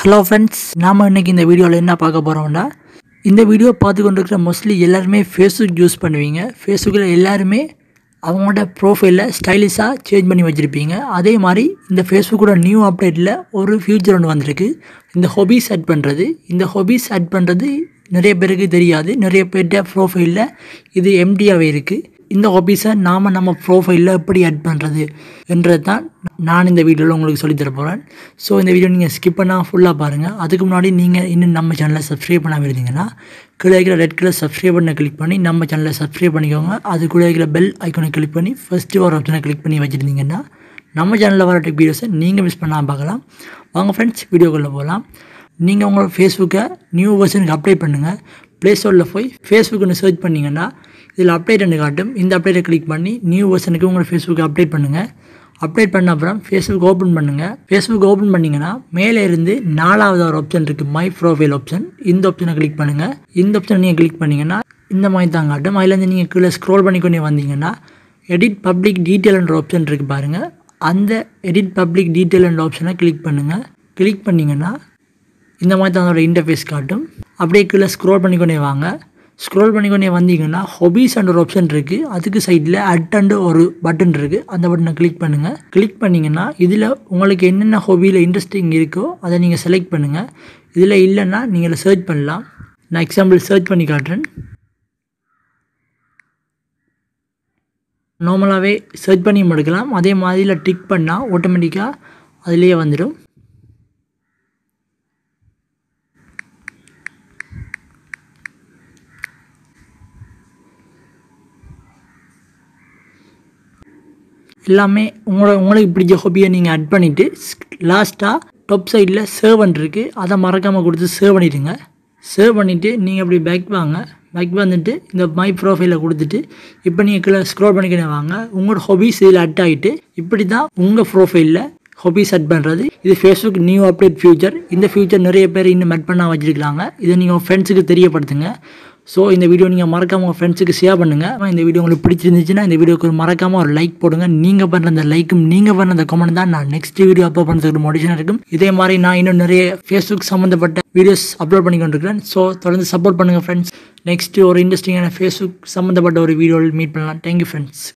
hello friends நாம் இன்றைக்கி இந்த வீடியோவில் என்ன பார்க்க போகிறோம்னா இந்த வீடியோ பார்த்து கொண்டிருக்கிற மோஸ்ட்லி எல்லாருமே ஃபேஸ்புக் யூஸ் பண்ணுவீங்க ஃபேஸ்புக்கில் எல்லாருமே அவங்களோட ப்ரோஃபைலில் ஸ்டைலிஷாக சேஞ்ச் பண்ணி வச்சுருப்பீங்க அதே மாதிரி இந்த ஃபேஸ்புக்கோட நியூ அப்டேட்டில் ஒரு ஃபியூச்சர் ஒன்று வந்திருக்கு இந்த ஹொபீஸ் ஆட் பண்ணுறது இந்த ஹொபீஸ் ஆட் பண்ணுறது நிறைய பேருக்கு தெரியாது நிறைய பேர்கிட்ட ப்ரோஃபைலில் இது எம்டியாகவே இருக்குது இந்த ஹாபீஸை நாம் நம்ம ப்ரோஃபைலில் எப்படி ஆட் பண்ணுறது என்றது தான் நான் இந்த வீடியோவில் உங்களுக்கு சொல்லித்தர போகிறேன் ஸோ இந்த வீடியோ நீங்கள் ஸ்கிப் பண்ணால் ஃபுல்லாக பாருங்கள் அதுக்கு முன்னாடி நீங்கள் இன்னும் நம்ம சேனலை சப்ஸ்கிரைப் பண்ணாமல் இருந்தீங்கன்னா கீழே இருக்கிற ரெட் கலர் சப்ஸ்கிரைப் பண்ண கிளிக் பண்ணி நம்ம சேனலை சப்ஸ்கிரைப் பண்ணிக்கோங்க அது கூட இருக்கிற பெல் ஐக்கனை கிளிக் பண்ணி ஃபஸ்ட்டு ஒரு ஆப்ஷனை கிளிக் பண்ணி வச்சுருந்தீங்கன்னா நம்ம சேனலில் வர டெக் வீடியோஸை நீங்கள் மிஸ் பண்ணாமல் பார்க்கலாம் வாங்க ஃப்ரெண்ட்ஸ் வீடியோக்குள்ளே போகலாம் நீங்கள் உங்களோட ஃபேஸ்புக்கை நியூ வெர்ஷனுக்கு அப்ளை பண்ணுங்கள் ப்ளே ஸ்டோரில் போய் ஃபேஸ்புக்குன்னு சர்ச் பண்ணிங்கன்னா இதில் அப்டேட்னு காட்டும் இந்த அப்டேட்டை கிளிக் பண்ணி நியூ வெர்ஷனுக்கு உங்களோட ஃபேஸ்புக்கை அப்டேட் பண்ணுங்கள் அப்டேட் பண்ண அப்புறம் ஃபேஸ்புக் ஓப்பன் பண்ணுங்கள் ஃபேஸ்புக் ஓப்பன் பண்ணிங்கன்னா மேலே இருந்து நாலாவது ஒரு ஆப்ஷன் இருக்குது மை ப்ரோஃபைல் ஆப்ஷன் இந்த ஆப்ஷனை கிளிக் பண்ணுங்கள் இந்த ஆப்ஷனை நீங்கள் கிளிக் பண்ணிங்கன்னா இந்த மாதிரி தான் காட்டும் அதுலேருந்து நீங்கள் கீழே ஸ்க்ரோல் பண்ணிக்கொண்டே வந்தீங்கன்னா எடிட் பப்ளிக் டீட்டெயில்ன்ற ஆப்ஷன் இருக்குது பாருங்கள் அந்த எடிட் பப்ளிக் டீட்டெயில்ன்ற ஆப்ஷனை கிளிக் பண்ணுங்கள் கிளிக் பண்ணிங்கன்னா இந்த மாதிரி தான் அதோட இன்டர்ஃபேஸ் காட்டும் அப்படியே கீழே ஸ்க்ரோல் பண்ணிக்கொண்டே வாங்க ஸ்க்ரோல் பண்ணிக்கொண்டே வந்தீங்கன்னா ஹொபீஸ் அண்ட் ஒரு ஆப்ஷன் இருக்குது அதுக்கு சைடில் அட் அண்ட் ஒரு பட்டன் இருக்குது அந்த பட்டனை கிளிக் பண்ணுங்கள் கிளிக் பண்ணிங்கன்னா இதில் உங்களுக்கு என்னென்ன ஹொபியில் இன்ட்ரெஸ்டிங் இருக்கோ அதை நீங்கள் செலக்ட் பண்ணுங்கள் இதில் இல்லைன்னா நீங்கள் சர்ச் பண்ணலாம் நான் எக்ஸாம்பிள் சர்ச் பண்ணி காட்டுறேன் நார்மலாகவே சர்ச் பண்ணி எடுக்கலாம் அதே மாதிரியில் டிக் பண்ணால் ஆட்டோமேட்டிக்காக அதுலேயே வந்துடும் எல்லாமே உங்களோட உங்களுக்கு பிடிச்ச ஹாபியை நீங்கள் அட் பண்ணிவிட்டு லாஸ்ட்டாக டாப் சைடில் சேவ் இருக்குது அதை மறக்காமல் கொடுத்து சேவ் பண்ணிவிடுங்க சேவ் பண்ணிவிட்டு நீங்கள் அப்படி பேக் வாங்க பேக் வந்துட்டு இந்த மை ப்ரோஃபைலில் கொடுத்துட்டு இப்போ நீங்கள் கீழே ஸ்க்ரோல் பண்ணிக்கினே வாங்க உங்களோட ஹாபிஸ் இதில் அட் ஆகிட்டு இப்படி தான் உங்கள் ப்ரோஃபைலில் ஹாபிஸ் அட் பண்ணுறது இது ஃபேஸ்புக் நியூ அப்டேட் ஃபியூச்சர் இந்த ஃபியூச்சர் நிறைய பேர் இன்னும் அட் பண்ண வச்சுருக்காங்க இதை நீங்கள் உங்கள் ஃப்ரெண்ட்ஸுக்கு தெரியப்படுத்துங்க ஸோ இந்த வீடியோ நீங்கள் மறக்காமல் உங்கள் ஃப்ரெண்ட்ஸுக்கு ஷேர் பண்ணுங்கள் இந்த வீடியோ உங்களுக்கு பிடிச்சிருந்துச்சுன்னா இந்த வீடியோக்கு ஒரு மறக்காமல் ஒரு லைக் போடுங்க நீங்கள் பண்ணுற அந்த லைக்கும் நீங்கள் பண்ணுற அந்த கமெண்ட் தான் நான் நெக்ஸ்ட் வீடியோ அப்லோட் பண்ணுறதுக்கு மோட்டிவேஷன் இருக்கும் இதே மாதிரி நான் இன்னும் நிறைய ஃபேஸ்புக் சம்மந்தப்பட்ட வீடியோஸ் அப்லோட் பண்ணி கொண்டிருக்கிறேன் ஸோ தொடர்ந்து சப்போர்ட் பண்ணுங்கள் ஃப்ரெண்ட்ஸ் நெக்ஸ்ட் ஒரு இன்ட்ரெஸ்டிங்கான ஃபேஸ்புக் சம்மந்தப்பட்ட ஒரு வீடியோவில் மீட் பண்ணலாம் தேங்க்யூ ஃப்ரெண்ட்ஸ்